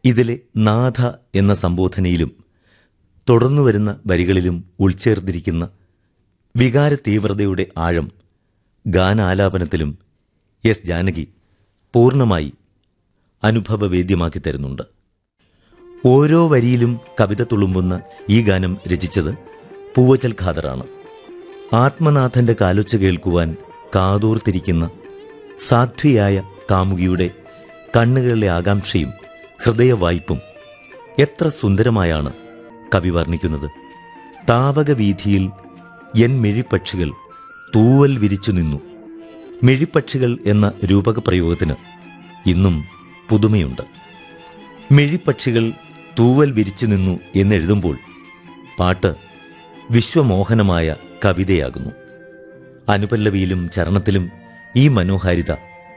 ഇതിലെ നാഥ എന്ന സംബോധനയിലും തുടർന്നു വരുന്ന വരികളിലും ഉൾച്ചേർന്നിരിക്കുന്ന വികാര തീവ്രതയുടെ ആഴം ഗാനാലാപനത്തിലും എസ് ജാനകി പൂർണ്ണമായി അനുഭവവേദ്യമാക്കി തരുന്നുണ്ട് ഓരോ വരിയിലും കവിത തുളുമ്പുന്ന ഈ ഗാനം രചിച്ചത് പൂവച്ചൽ ഖാദറാണ് ആത്മനാഥന്റെ കാലൊച്ച കേൾക്കുവാൻ കാതോർത്തിരിക്കുന്ന സാധ്വിയായ കാമുകിയുടെ കണ്ണുകളിലെ ആകാംക്ഷയും ഹൃദയവായ്പും എത്ര സുന്ദരമായാണ് കവി വർണ്ണിക്കുന്നത് താവകവീഥിയിൽ എൻ മിഴിപ്പക്ഷികൾ തൂവൽ വിരിച്ചു നിന്നു മിഴിപ്പക്ഷികൾ എന്ന രൂപകപ്രയോഗത്തിന് ഇന്നും പുതുമയുണ്ട് മിഴിപ്പക്ഷികൾ തൂവൽ വിരിച്ചു നിന്നു എന്നെഴുതുമ്പോൾ പാട്ട് വിശ്വമോഹനമായ കവിതയാകുന്നു അനുപല്ലവിയിലും ചരണത്തിലും ഈ മനോഹാരിത